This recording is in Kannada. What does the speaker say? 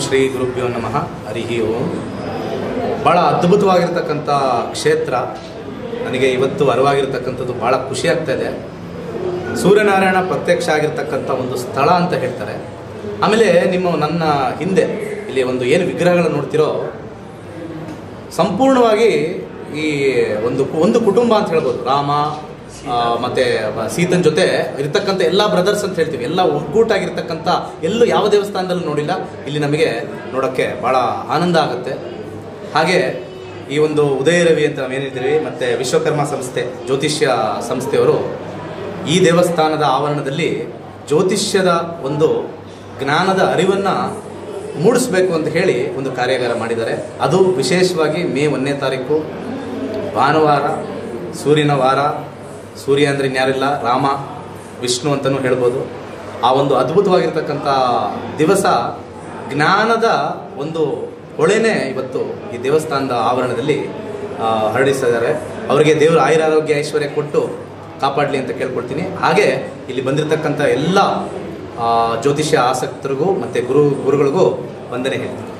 ಶ್ರೀ ಗುರುಭ್ಯೋ ನಮಃ ಹರಿ ಓಂ ಭಾಳ ಅದ್ಭುತವಾಗಿರ್ತಕ್ಕಂಥ ಕ್ಷೇತ್ರ ನನಗೆ ಇವತ್ತು ಅರಿವಾಗಿರ್ತಕ್ಕಂಥದ್ದು ಭಾಳ ಖುಷಿ ಆಗ್ತಾ ಇದೆ ಸೂರ್ಯನಾರಾಯಣ ಪ್ರತ್ಯಕ್ಷ ಆಗಿರ್ತಕ್ಕಂಥ ಒಂದು ಸ್ಥಳ ಅಂತ ಹೇಳ್ತಾರೆ ಆಮೇಲೆ ನಿಮ್ಮ ನನ್ನ ಹಿಂದೆ ಇಲ್ಲಿ ಒಂದು ಏನು ವಿಗ್ರಹಗಳನ್ನು ನೋಡ್ತಿರೋ ಸಂಪೂರ್ಣವಾಗಿ ಈ ಒಂದು ಒಂದು ಕುಟುಂಬ ಅಂತ ಹೇಳ್ಬೋದು ರಾಮ ಆ, ಮತ್ತೆ ಬ- ಸೀತನ್ ಜೊತೆ ಇರ್ತಕ್ಕಂಥ ಎಲ್ಲ ಬ್ರದರ್ಸ್ ಅಂತ ಹೇಳ್ತೀವಿ ಎಲ್ಲ ಒಗ್ಗೂಟಾಗಿರ್ತಕ್ಕಂಥ ಎಲ್ಲೂ ಯಾವ ದೇವಸ್ಥಾನದಲ್ಲೂ ನೋಡಿಲ್ಲ ಇಲ್ಲಿ ನಮಗೆ ನೋಡೋಕ್ಕೆ ಭಾಳ ಆನಂದ ಆಗುತ್ತೆ ಹಾಗೆ ಈ ಒಂದು ಉದಯ ರವಿ ಅಂತ ನಾವೇನಿದ್ದೀವಿ ಮತ್ತು ವಿಶ್ವಕರ್ಮ ಸಂಸ್ಥೆ ಜ್ಯೋತಿಷ್ಯ ಸಂಸ್ಥೆಯವರು ಈ ದೇವಸ್ಥಾನದ ಆವರಣದಲ್ಲಿ ಜ್ಯೋತಿಷ್ಯದ ಒಂದು ಜ್ಞಾನದ ಅರಿವನ್ನು ಮೂಡಿಸ್ಬೇಕು ಅಂತ ಹೇಳಿ ಒಂದು ಕಾರ್ಯಾಗಾರ ಮಾಡಿದ್ದಾರೆ ಅದು ವಿಶೇಷವಾಗಿ ಮೇ ಒಂದನೇ ತಾರೀಕು ಭಾನುವಾರ ಸೂರ್ಯನ ವಾರ ಸೂರ್ಯ ಅಂದ್ರೆ ಇನ್ಯಾರಿಲ್ಲ ರಾಮ ವಿಷ್ಣು ಅಂತಲೂ ಹೇಳ್ಬೋದು ಆ ಒಂದು ಅದ್ಭುತವಾಗಿರ್ತಕ್ಕಂಥ ದಿವಸ ಜ್ಞಾನದ ಒಂದು ಹೊಳೆನೇ ಇವತ್ತು ಈ ದೇವಸ್ಥಾನದ ಆವರಣದಲ್ಲಿ ಆ, ಹರಡಿಸಿದ್ದಾರೆ ಅವರಿಗೆ ದೇವರು ಆಯುರಾರೋಗ್ಯ ಐಶ್ವರ್ಯ ಕೊಟ್ಟು ಕಾಪಾಡಲಿ ಅಂತ ಕೇಳ್ಕೊಳ್ತೀನಿ ಹಾಗೆ ಇಲ್ಲಿ ಬಂದಿರತಕ್ಕಂಥ ಎಲ್ಲ ಆ, ಜ್ಯೋತಿಷ್ಯ ಆಸಕ್ತರಿಗೂ ಮತ್ತು ಗುರು ಗುರುಗಳಿಗೂ ವಂದನೆ ಹೇಳ್ತೀನಿ